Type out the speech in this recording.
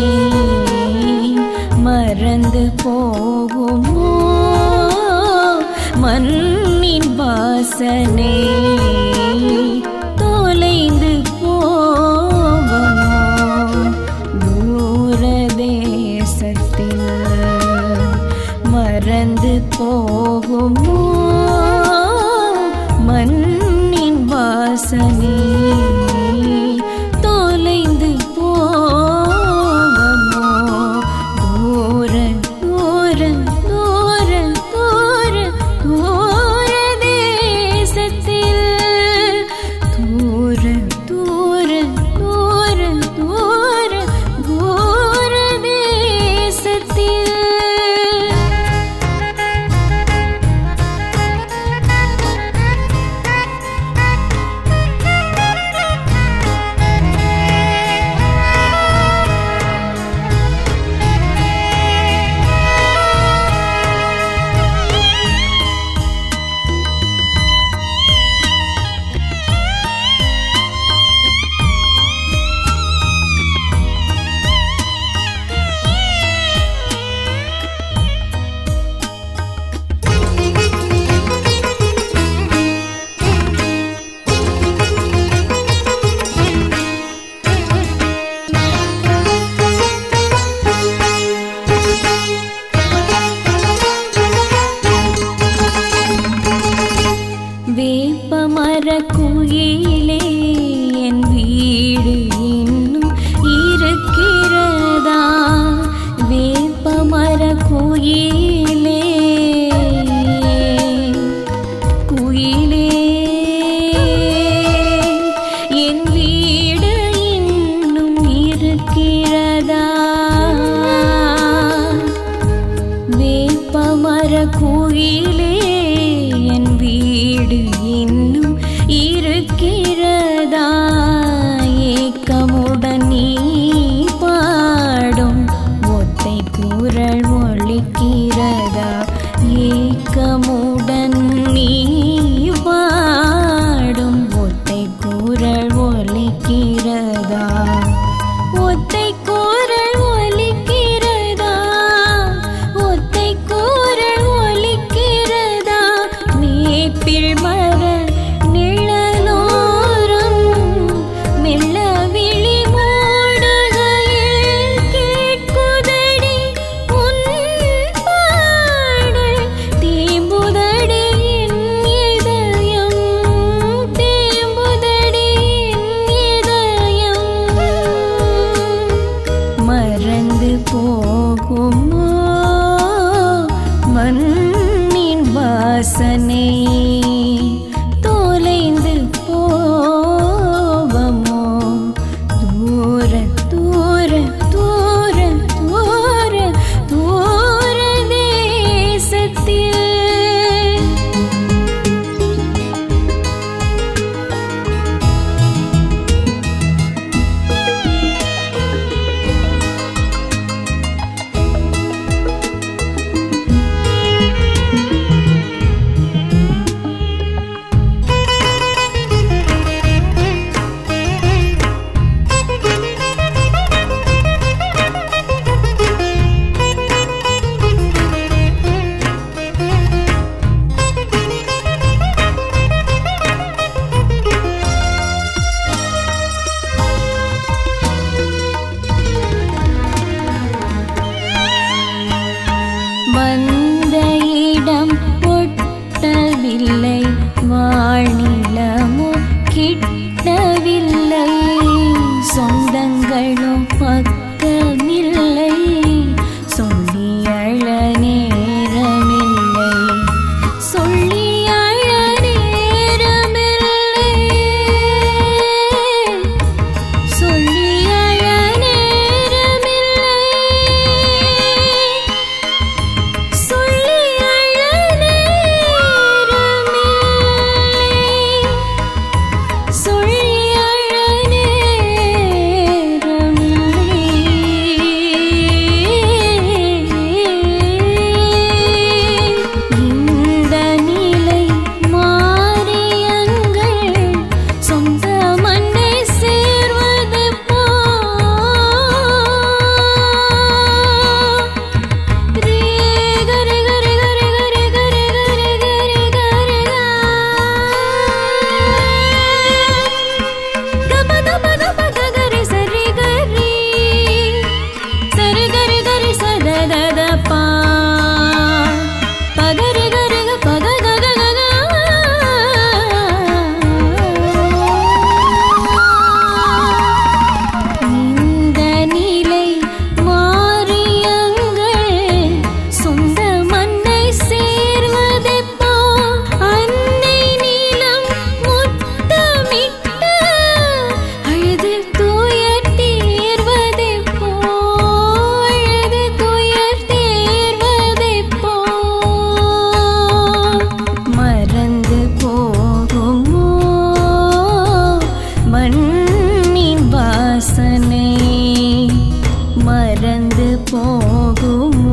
மறந்து போகுமோ மண்ணின் வாசனை தொலைந்து போகுமோ தூர தேசத்தில் மறந்து போகுமோ மண்ணின் வாசனை தொலைந்து போகுமோ தூர தூர தூர தூர தூர தேசத்தில் தூர தூர தூர தூர தூர தேசத்தில் வேப்பமர குயிலே என் வீடு இன்னும் இருக்கிறதா வேப்பமர குயிலே குயிலே என் வீடு இன்னும் இருக்கிறதா வேப்பமர குயிலே என் வீடு இன்னும் இருக்கிறதா ஏக்கமுடன் நீ பாடும் ஒத்தை குரல் ஒழிக்கிறதா ஏக்கமுடன் நீ பாடும் ஒத்தை குரல் ஒழிக்கிறதா ஒத்தை குரல் ஒலிக்கிறதா ஒத்தை குரல் ஒலிக்கிறதா மேப்பில் மர நிழலோரம் மெல்ல விழி மூடுகையில் கேட்குதடி உன் பாடல் தேம்புதடி என் இதயம் தேம்புதடி என் இதயம் மறந்து போகுமோ மண்ணின் வாசனை தொலைந்து போவமோ தூர தூர தூர தூர தூர தேசத்தில் வந்த இடம் ஒட்டவில்லை வாழ்நிலமோ கிட்டவில்லை சொந்தங்களும் பக்கமில்லை சொல்லி அழ நேரமில்லை சொல்லி அழ நேரமில்லை சொல்லி அழ நேரமில்லை மறந்து போகுமோ